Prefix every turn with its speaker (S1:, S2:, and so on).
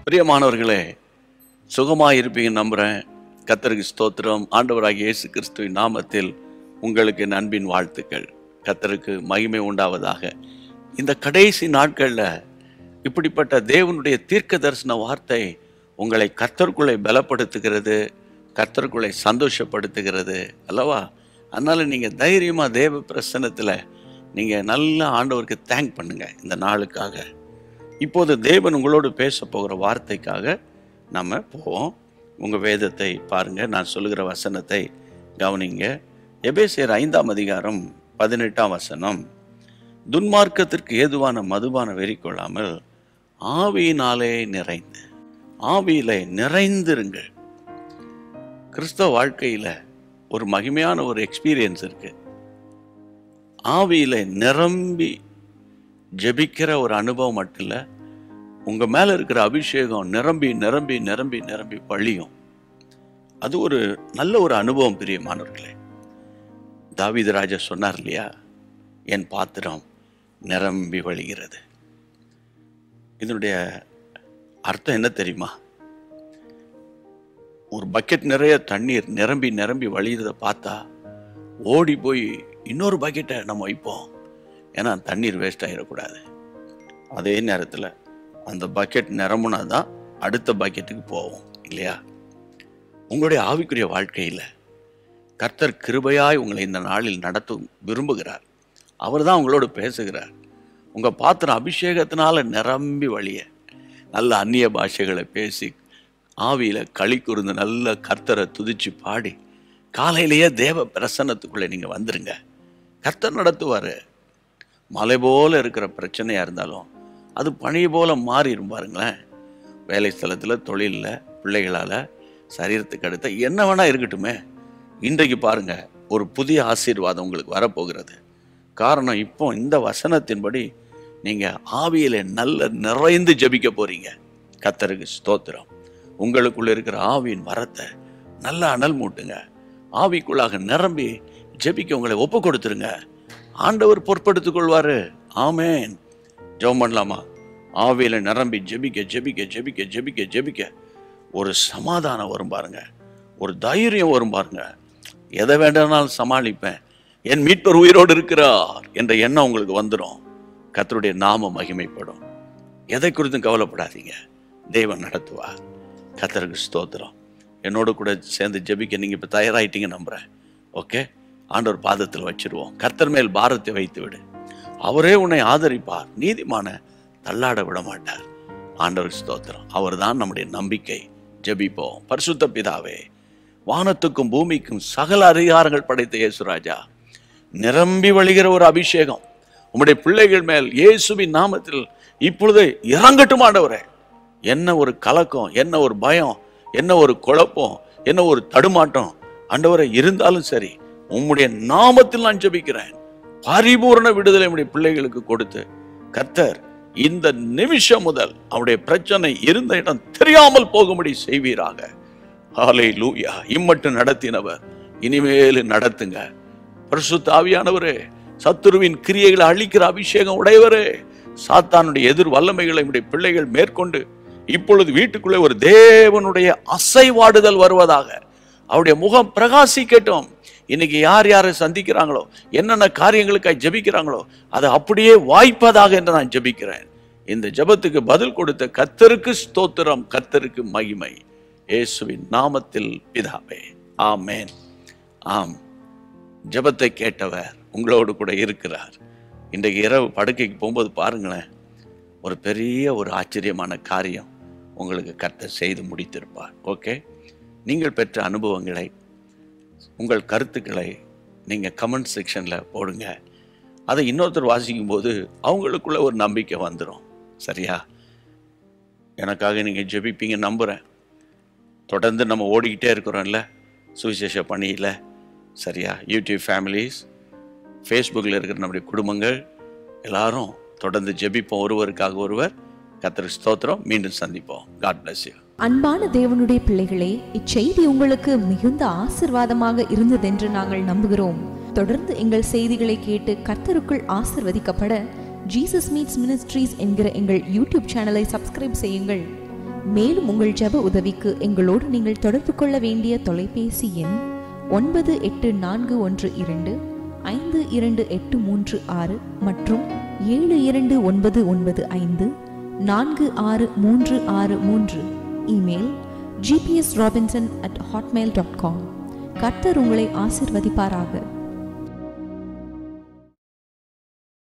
S1: பிரியமானவர்களே சுகமாக இருப்பீங்க நம்புகிறேன் கத்தருக்கு ஸ்தோத்திரம் ஆண்டவராகிய இயேசு கிறிஸ்துவின் நாமத்தில் உங்களுக்கு என் அன்பின் வாழ்த்துக்கள் கத்தருக்கு மகிமை உண்டாவதாக இந்த கடைசி நாட்களில் இப்படிப்பட்ட தேவனுடைய தீர்க்க தரிசன வார்த்தை உங்களை கத்தருக்குள்ளே பலப்படுத்துகிறது கத்தருக்குள்ளே சந்தோஷப்படுத்துகிறது அல்லவா அதனால நீங்கள் தைரியமாக தேவ பிரசன்னத்தில் நீங்கள் நல்ல ஆண்டவருக்கு தேங்க் பண்ணுங்க இந்த நாளுக்காக இப்போது தேவன் உங்களோடு பேச போகிற வார்த்தைக்காக நம்ம போவோம் உங்கள் வேதத்தை பாருங்க நான் சொல்லுகிற வசனத்தை கவனிங்க எபேசியர் ஐந்தாம் அதிகாரம் பதினெட்டாம் வசனம் துன்மார்க்கத்திற்கு ஏதுவான மதுபான வெறி கொள்ளாமல் ஆவியினாலே நிறைந்து ஆவியிலே நிறைந்திருங்கள் கிறிஸ்தவ வாழ்க்கையில் ஒரு மகிமையான ஒரு எக்ஸ்பீரியன்ஸ் இருக்கு ஆவியில நிரம்பி ஜெபிக்கிற ஒரு அனுபவம் மட்டும் இல்லை உங்க மேல இருக்கிற அபிஷேகம் நிரம்பி நிரம்பி நிரம்பி நிரம்பி வழியும் அது ஒரு நல்ல ஒரு அனுபவம் பிரியமானவர்களே தாவீது ராஜா சொன்னார் இல்லையா என் பாத்திரம் நிரம்பி வழிகிறது இதனுடைய அர்த்தம் என்ன தெரியுமா ஒரு பக்கெட் நிறைய தண்ணீர் நிரம்பி நிரம்பி வழியிறத பார்த்தா ஓடி போய் இன்னொரு பக்கெட்டை நம்ம வைப்போம் ஏன்னா தண்ணீர் வேஸ்ட் ஆகிடக்கூடாது அதே நேரத்தில் அந்த பக்கெட் நிரம்புனா தான் அடுத்த பக்கெட்டுக்கு போவோம் இல்லையா உங்களுடைய ஆவிக்குரிய வாழ்க்கையில் கர்த்தர் கிருபையாய் உங்களை இந்த நாளில் நடத்த விரும்புகிறார் அவர் தான் உங்களோடு பேசுகிறார் உங்கள் பாத்திரம் அபிஷேகத்தினால நிரம்பி வழிய நல்ல அந்நிய பாஷைகளை பேசி ஆவியில் களி கூர்ந்து நல்ல கர்த்தரை துதிச்சு பாடி காலையிலேயே தேவ பிரசன்னத்துக்குள்ளே நீங்கள் வந்துருங்க கர்த்தர் நடத்துவார் மலை போல இருக்கிற பிரச்சனையாக இருந்தாலும் அது பனி போல மாறிடும் பாருங்களேன் வேலை ஸ்தலத்தில் தொழிலில் பிள்ளைகளால் சரீரத்துக்கு அடுத்த என்ன வேணால் இருக்கட்டுமே இன்றைக்கு பாருங்க ஒரு புதிய ஆசீர்வாதம் உங்களுக்கு வரப்போகிறது காரணம் இப்போ இந்த வசனத்தின்படி நீங்கள் ஆவியில் நல்ல நிறைந்து ஜெபிக்க போறீங்க கத்தருக்கு ஸ்தோத்திரம் உங்களுக்குள்ள இருக்கிற ஆவியின் வரத்தை நல்ல அனல் மூட்டுங்க ஆவிக்குள்ளாக நிரம்பி ஜெபிக்க உங்களை ஒப்பு கொடுத்துருங்க ஆண்டவர் பொறுப்படுத்திக் கொள்வாரு ஆமேன் ஜெபம் பண்ணலாமா ஆவியில நிரம்பி ஜெபிக்க ஜெபிக்க ஜெபிக்க ஜெபிக்க ஜெபிக்க ஒரு சமாதானம் வரும் பாருங்க ஒரு தைரியம் வரும் பாருங்க எதை வேண்டாம்னாலும் சமாளிப்பேன் என் மீட்பர் உயிரோடு இருக்கிறார் என்ற எண்ணம் உங்களுக்கு வந்துடும் கர்த்தருடைய நாம மகிமைப்படும் எதை குறித்தும் கவலைப்படாதீங்க தேவன் நடத்துவார் கர்த்தருக்கு ஸ்தோத்திரம் என்னோட கூட சேர்ந்து ஜெபிக்க நீங்க இப்ப தயாராயிட்டீங்க நம்புறேன் ஓகே ஆண்டவர் பாதத்தில் வச்சிருவோம் கர்த்தர் மேல் பாரத்தை வைத்து விடு அவரே உன்னை ஆதரிப்பார் நீதிமான தள்ளாட விட மாட்டார் ஆண்டவருக்கு ஸ்தோத்திரம் அவர்தான் நம்முடைய நம்பிக்கை ஜெபிப்போம் பரிசுத்த பிதாவே வானத்துக்கும் பூமிக்கும் சகல அதிகாரங்கள் படைத்த இயேசுராஜா நிரம்பி வழிகிற ஒரு அபிஷேகம் உம்முடைய பிள்ளைகள் மேல் இயேசுவின் நாமத்தில் இப்பொழுது இறங்கட்டும் ஆண்டவரே என்ன ஒரு கலக்கம் என்ன ஒரு பயம் என்ன ஒரு குழப்பம் என்ன ஒரு தடுமாட்டம் ஆண்டவரை இருந்தாலும் சரி உம்முடைய நாமத்தில் நான் ஜெபிக்கிறேன் பரிபூரண விடுதலை உம்முடைய பிள்ளைகளுக்கு கொடுத்து கர்த்தர் இந்த நிமிஷம் முதல் அவருடைய பிரச்சனை இருந்த இடம் தெரியாமல் போகும்படி செய்வீராக ஹாலே லூயா இம்மட்டும் நடத்தினவர் இனிமேல் நடத்துங்க பரிசுத்த ஆவியானவரே சத்துருவின் கிரியைகளை அழிக்கிற அபிஷேகம் உடையவரே சாத்தானுடைய எதிர் வல்லமைகளை உடைய பிள்ளைகள் மேற்கொண்டு இப்பொழுது வீட்டுக்குள்ளே ஒரு தேவனுடைய அசைவாடுதல் வருவதாக அவருடைய முகம் பிரகாசிக்கட்டும் இன்னைக்கு யார் யாரை சந்திக்கிறாங்களோ என்னென்ன காரியங்களுக்காக ஜெபிக்கிறாங்களோ அதை அப்படியே வாய்ப்பதாக என்று நான் ஜெபிக்கிறேன் இந்த ஜெபத்துக்கு பதில் கொடுத்த கர்த்தருக்கு ஸ்தோத்திரம் கர்த்தருக்கு மகிமை இயேசுவின் நாமத்தில் பிதாவே ஆமென் ஆம் ஜெபத்தை கேட்டவர் உங்களோடு கூட இருக்கிறார் இன்றைக்கு இரவு படுக்கைக்கு போகும்போது பாருங்களேன் ஒரு பெரிய ஒரு ஆச்சரியமான காரியம் உங்களுக்கு கர்த்தர் செய்து முடித்திருப்பார் ஓகே நீங்கள் பெற்ற அனுபவங்களை உங்கள் கருத்துக்களை நீங்கள் கமெண்ட் செக்ஷனில் போடுங்க அதை இன்னொருத்தர் வாசிக்கும் போது அவங்களுக்குள்ள ஒரு நம்பிக்கை வந்துடும் சரியா எனக்காக நீங்கள் ஜெபிப்பீங்க நம்புகிறேன் தொடர்ந்து நம்ம ஓடிக்கிட்டே இருக்கிறோம்ல சுவிசேஷ பணியில் சரியா யூடியூப் ஃபேமிலிஸ் ஃபேஸ்புக்கில் இருக்கிற நம்முடைய குடும்பங்கள் எல்லாரும் தொடர்ந்து ஜெபிப்போம் ஒருவருக்காக ஒருவர் கத்திர ஸ்தோத்திரம் மீண்டும் சந்திப்போம் காட் bless you
S2: அன்பான தேவனுடைய பிள்ளைகளே இச்செய்தி உங்களுக்கு மிகுந்த ஆசிர்வாதமாக இருந்ததென்று நாங்கள் நம்புகிறோம் தொடர்ந்து எங்கள் செய்திகளை கேட்டு கர்த்தருக்குள் ஆசிர்வதிக்கப்பட ஜீசஸ் மீட்ஸ் மினிஸ்ட்ரீஸ் என்கிற எங்கள் யூடியூப் சேனலை சப்ஸ்கிரைப் செய்யுங்கள் மேலும் உங்கள் ஜெப உதவிக்கு எங்களோடு நீங்கள் தொடர்பு கொள்ள வேண்டிய தொலைபேசி எண் ஒன்பது எட்டு நான்கு ஒன்று இரண்டு ஐந்து இரண்டு எட்டு மூன்று ஆறு மற்றும் ஏழு இரண்டு ஒன்பது ஒன்பது ஐந்து நான்கு ஆறு மூன்று ஆறு மூன்று email GPS Robinson at Hotmail dot com கர்த்தர் உங்களை ஆசிர்வதிப்பாராக